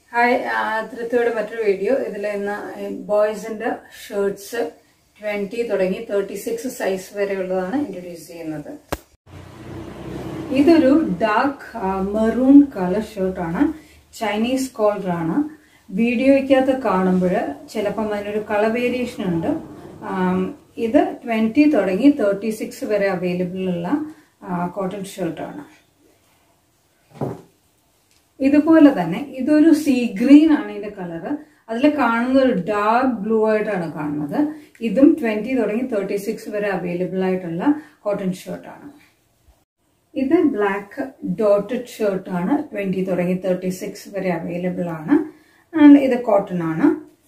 hi തൃത്തയുടെ മറ്റൊരു video ഇതിൽ ഇന്ന് ബോയ്സിന്റെ ഷർട്ട്സ് ട്വന്റി തുടങ്ങി തേർട്ടി സിക്സ് സൈസ് വരെയുള്ളതാണ് ഇൻട്രൊഡ്യൂസ് ചെയ്യുന്നത് ഇതൊരു ഡാർക്ക് മെറൂൺ കളർ ഷർട്ടാണ് ചൈനീസ് കോളർ ആണ് വീഡിയോയ്ക്കകത്ത് കാണുമ്പോൾ ചിലപ്പം അതിനൊരു കളർ വേരിയേഷൻ ഉണ്ട് ആം, ഇത് ട്വന്റി തുടങ്ങി തേർട്ടി സിക്സ് വരെ അവൈലബിൾ ഉള്ള കോട്ടൺ ഷർട്ടാണ് ഇതുപോലെ തന്നെ ഇതൊരു സീ ഗ്രീൻ ആണ് ഇതിന്റെ കളറ് അതിൽ കാണുന്നത് ഒരു ഡാർക്ക് ബ്ലൂ ആയിട്ടാണ് കാണുന്നത് ഇതും ട്വന്റി തുടങ്ങി തേർട്ടി സിക്സ് വരെ അവൈലബിൾ ആയിട്ടുള്ള കോട്ടൺ ഷർട്ടാണ് ഇത് ബ്ലാക്ക് ഡോട്ടഡ് ഷർട്ടാണ് ട്വന്റി തുടങ്ങി തേർട്ടി സിക്സ് വരെ അവൈലബിൾ ആണ് ആൻഡ് ഇത് കോട്ടൺ ആണ്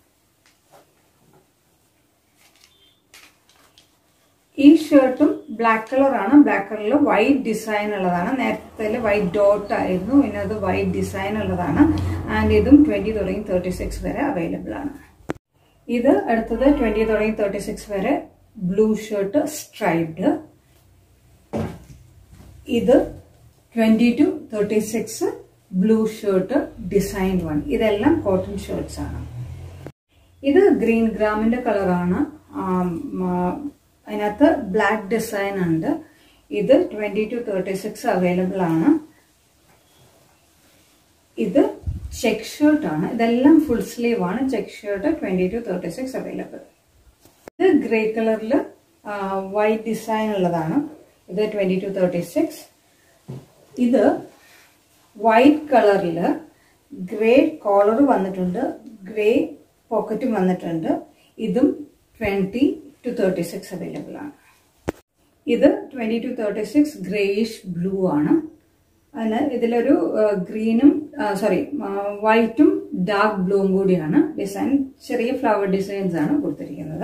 ഈ ഷർട്ടും ബ്ലാക്ക് കളറാണ് ബ്ലാക്ക് കളറിൽ വൈറ്റ് ഡിസൈൻ ഉള്ളതാണ് നേരത്തെ വൈറ്റ് ഡോട്ട് ആയിരുന്നു പിന്നെ അത് വൈറ്റ് ഡിസൈൻ ഉള്ളതാണ് ആൻഡ് ഇതും ട്വന്റി തുടങ്ങി തേർട്ടി സിക്സ് വരെ അവൈലബിൾ ആണ് ഇത് അടുത്തത് ട്വന്റി തുടങ്ങി തേർട്ടി സിക്സ് വരെ ബ്ലൂ ഷർട്ട് സ്ട്രൈപ്ഡ് ഇത് twenty two thirty six blue shirt design one ഇതെല്ലാം കോട്ടൺ ഷർട്ട്സ് ആണ് ഇത് ഗ്രീൻ ഗ്രാമിന്റെ കളറാണ് അതിനകത്ത് ബ്ലാക്ക് ഡിസൈൻ ഉണ്ട് ഇത് twenty two thirty six available ആണ് ഇത് ചെക്ക് ഷർട്ട് ആണ് ഇതെല്ലാം ഫുൾ സ്ലീവ് ആണ് check shirt twenty two thirty six available ഇത് ഗ്രേ കളറിൽ വൈറ്റ് ഡിസൈൻ ഉള്ളതാണ് ഇത് ട്വന്റി ടു തേർട്ടി സിക്സ് ഇത് വൈറ്റ് കളറിൽ ഗ്രേ കോളർ വന്നിട്ടുണ്ട് ഗ്രേ പോക്കറ്റും വന്നിട്ടുണ്ട് ഇതും twenty two thirty six available ആണ് ഇത് twenty two thirty six greyish blue ആണ് അതിന് ഇതിലൊരു ഗ്രീനും സോറി വൈറ്റും ഡാർക്ക് ബ്ലൂവും കൂടിയാണ് ഡിസൈൻ ചെറിയ ഫ്ലവർ ഡിസൈൻസ് ആണ് കൊടുത്തിരിക്കുന്നത്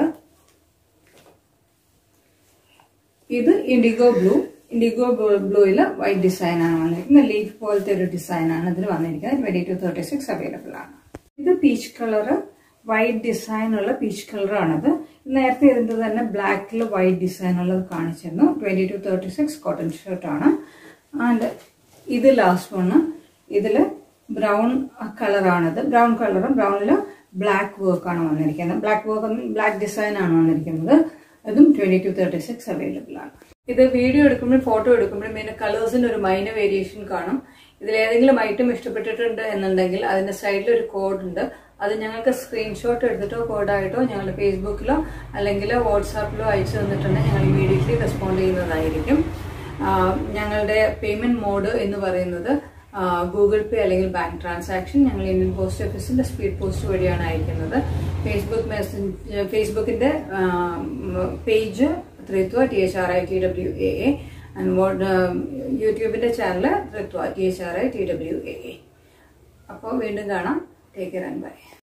ഇത് ഇൻഡിഗോ ബ്ലൂ ഇൻഡിഗോ ബ്ലൂയിൽ വൈറ്റ് ഡിസൈൻ ആണ് വന്നിരിക്കുന്നത് ലീഫ് പോലത്തെ ഒരു ഡിസൈൻ ആണ് ഇതിൽ വന്നിരിക്കുന്നത് twenty two thirty six available ആണ് ഇത് പീച്ച് കളറ് വൈറ്റ് ഡിസൈൻ ഉള്ള പീച്ച് കളറാണിത് നേരത്തെ ഇതിൻ്റെ തന്നെ ബ്ലാക്കിൽ വൈറ്റ് ഡിസൈൻ ഉള്ളത് കാണിച്ചിരുന്നു twenty two thirty six cotton ഷർട്ടാണ് ആൻഡ് ഇത് ലാസ്റ്റ് വണ് ഇതിൽ ബ്രൗൺ കളറാണിത് ബ്രൗൺ കളറും ബ്രൗണിൽ ബ്ലാക്ക് വർക്കാണ് വന്നിരിക്കുന്നത് ബ്ലാക്ക് വർക്ക് ബ്ലാക്ക് ഡിസൈൻ ആണ് വന്നിരിക്കുന്നത് അതും twenty two thirty six available ആണ് ഇത് വീഡിയോ എടുക്കുമ്പോഴും ഫോട്ടോ എടുക്കുമ്പോഴും ഇതിന്റെ കളേഴ്സിന്റെ ഒരു മൈനർ വേരിയേഷൻ കാണും ഇതിൽ ഏതെങ്കിലും ഐറ്റം ഇഷ്ടപ്പെട്ടിട്ടുണ്ട് എന്നുണ്ടെങ്കിൽ അതിന്റെ സൈഡിൽ ഒരു കോഡ് ഉണ്ട് അത് ഞങ്ങൾക്ക് സ്ക്രീൻഷോട്ട് എടുത്തിട്ടോ കോഡായിട്ടോ ഞങ്ങൾ ഫേസ്ബുക്കിലോ അല്ലെങ്കിൽ വാട്സാപ്പിലോ അയച്ചു തന്നിട്ടുണ്ടെങ്കിൽ ഞങ്ങൾ ഇമീഡിയറ്റ്ലി റെസ്പോണ്ട് ചെയ്യുന്നതായിരിക്കും ഞങ്ങളുടെ പേയ്മെന്റ് മോഡ് എന്ന് പറയുന്നത് ഗൂഗിൾ പേ അല്ലെങ്കിൽ ബാങ്ക് ട്രാൻസാക്ഷൻ ഞങ്ങൾ ഇന്ത്യൻ പോസ്റ്റ് ഓഫീസിന്റെ സ്പീഡ് പോസ്റ്റ് വഴിയാണ് അയക്കുന്നത് ഫേസ്ബുക്ക് മെസ്സേജ് ഫേസ്ബുക്കിന്റെ page Thrithwa T H R I T W A A and യൂട്യൂബിന്റെ channel Thrithwa T H R I T W A A അപ്പോൾ വീണ്ടും കാണാം ടേക്ക് കെയർ ആൻഡ് ബൈ